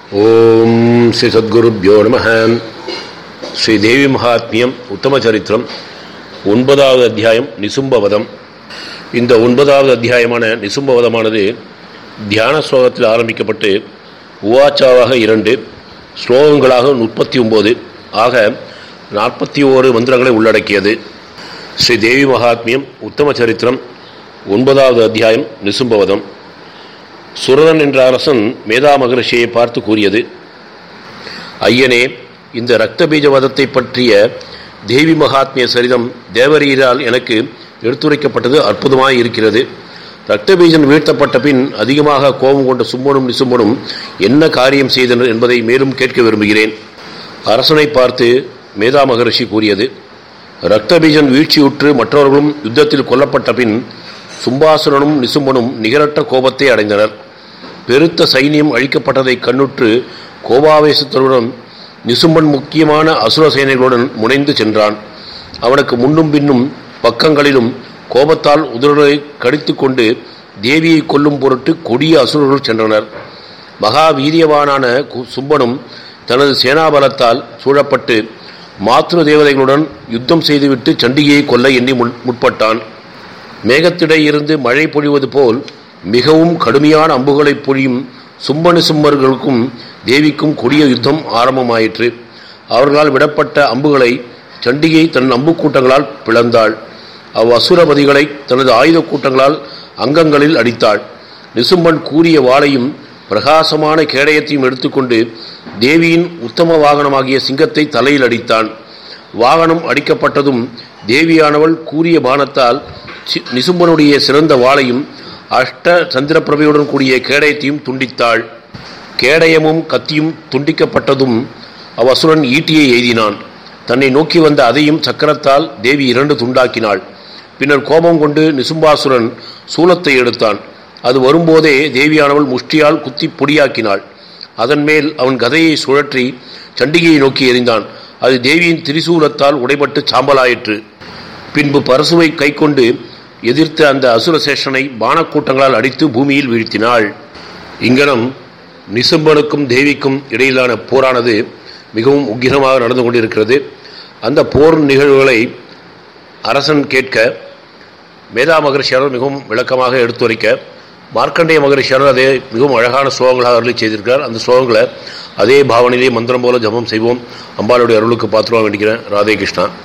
ஓம் ஸ்ரீ சத்குருப்யோ நம ஸ்ரீ தேவி மகாத்மியம் உத்தம சரித்திரம் ஒன்பதாவது அத்தியாயம் நிசும்பவதம் இந்த ஒன்பதாவது அத்தியாயமான நிசும்பவதமானது தியான ஸ்லோகத்தில் ஆரம்பிக்கப்பட்டு உவாச்சாவாக இரண்டு ஸ்லோகங்களாக முப்பத்தி ஒம்பது ஆக நாற்பத்தி ஓரு மந்திரங்களை உள்ளடக்கியது ஸ்ரீ தேவி மகாத்மியம் உத்தம சரித்திரம் ஒன்பதாவது அத்தியாயம் நிசும்பவதம் சுரதன் என்ற அரசன் மேதா மகரிஷியை பார்த்து கூறியது ஐயனே இந்த இரத்த பீஜவதத்தை பற்றிய தேவி மகாத்மிய சரிதம் தேவரீரால் எனக்கு எடுத்துரைக்கப்பட்டது அற்புதமாய் இருக்கிறது ரக்தபீஜன் வீழ்த்தப்பட்ட பின் அதிகமாக கோபம் கொண்ட சும்மனும் நிசும்பனும் என்ன காரியம் செய்தனர் என்பதை மேலும் கேட்க விரும்புகிறேன் அரசனை பார்த்து மேதா மகரிஷி கூறியது ரக்தபீஜன் வீழ்ச்சியுற்று மற்றவர்களும் யுத்தத்தில் கொல்லப்பட்ட பின் சும்பாசுரனும் நிசும்பனும் நிகரற்ற கோபத்தை அடைந்தனர் பெருத்த சைனியம் அழிக்கப்பட்டதை கண்ணுற்று கோபாவேசத்துடன் நிசும்பன் முக்கியமான அசுர சேனைகளுடன் முனைந்து சென்றான் அவனுக்கு முன்னும் பின்னும் பக்கங்களிலும் கோபத்தால் உதடுகளை கடித்து கொண்டு தேவியை கொல்லும் பொருட்டு கொடிய அசுரர்கள் சென்றனர் மகா வீரியவானான சும்பனும் தனது சேனாபலத்தால் சூழப்பட்டு மாத்ரு தேவதைகளுடன் யுத்தம் செய்துவிட்டு சண்டிகையை கொல்ல எண்ணி முற்பட்டான் மேகத்திடை இருந்து மழை பொழிவது போல் மிகவும் கடுமையான அம்புகளை பொழியும் சும்பனு சும்மர்களுக்கும் தேவிக்கும் கொடிய யுத்தம் ஆரம்பமாயிற்று அவர்களால் விடப்பட்ட அம்புகளை சண்டிகை தன் அம்பு கூட்டங்களால் பிளந்தாள் அவ் அசுரபதிகளை தனது ஆயுத கூட்டங்களால் அங்கங்களில் அடித்தாள் நிசும்பன் கூறிய வாளையும் பிரகாசமான கேடயத்தையும் எடுத்துக்கொண்டு தேவியின் உத்தம வாகனமாகிய சிங்கத்தை தலையில் அடித்தான் வாகனம் அடிக்கப்பட்டதும் தேவியானவள் கூறிய பானத்தால் நிசும்பனுடைய சிறந்த வாளையும் அஷ்ட சந்திரப்பிரபையுடன் கூடிய கேடயத்தையும் துண்டித்தாள் கேடயமும் கத்தியும் துண்டிக்கப்பட்டதும் அவ்வசுரன் ஈட்டியை எய்தினான் தன்னை நோக்கி வந்த அதையும் சக்கரத்தால் தேவி இரண்டு துண்டாக்கினாள் பின்னர் கோபம் கொண்டு நிசும்பாசுரன் சூலத்தை எடுத்தான் அது வரும்போதே தேவியானவள் முஷ்டியால் குத்தி பொடியாக்கினாள் அதன் மேல் அவன் கதையை சுழற்றி சண்டிகையை நோக்கி எறிந்தான் அது தேவியின் திரிசூலத்தால் உடைபட்டு சாம்பலாயிற்று பின்பு பரசுவை கைக்கொண்டு எதிர்த்த அந்த அசுரசேஷனை பானக்கூட்டங்களால் அடித்து பூமியில் வீழ்த்தினாள் இங்கனம் நிசம்பனுக்கும் தேவிக்கும் இடையிலான போரானது மிகவும் உக்கிரமாக நடந்து கொண்டிருக்கிறது அந்த போர் நிகழ்வுகளை அரசன் கேட்க மேதா மகரிஷியாளர் மிகவும் விளக்கமாக எடுத்துரைக்க மார்க்கண்டேய மகரிஷியாளர் அதே மிகவும் அழகான ஸ்லோகங்களாக அருளி செய்திருக்கிறார் அந்த ஸ்லோகங்களை அதே பாவனையிலே மந்திரம் போல ஜபம் செய்வோம் அம்பாளுடைய அருளுக்கு பாத்திரம் வேண்டிக்கிறேன் ராதே கிருஷ்ணா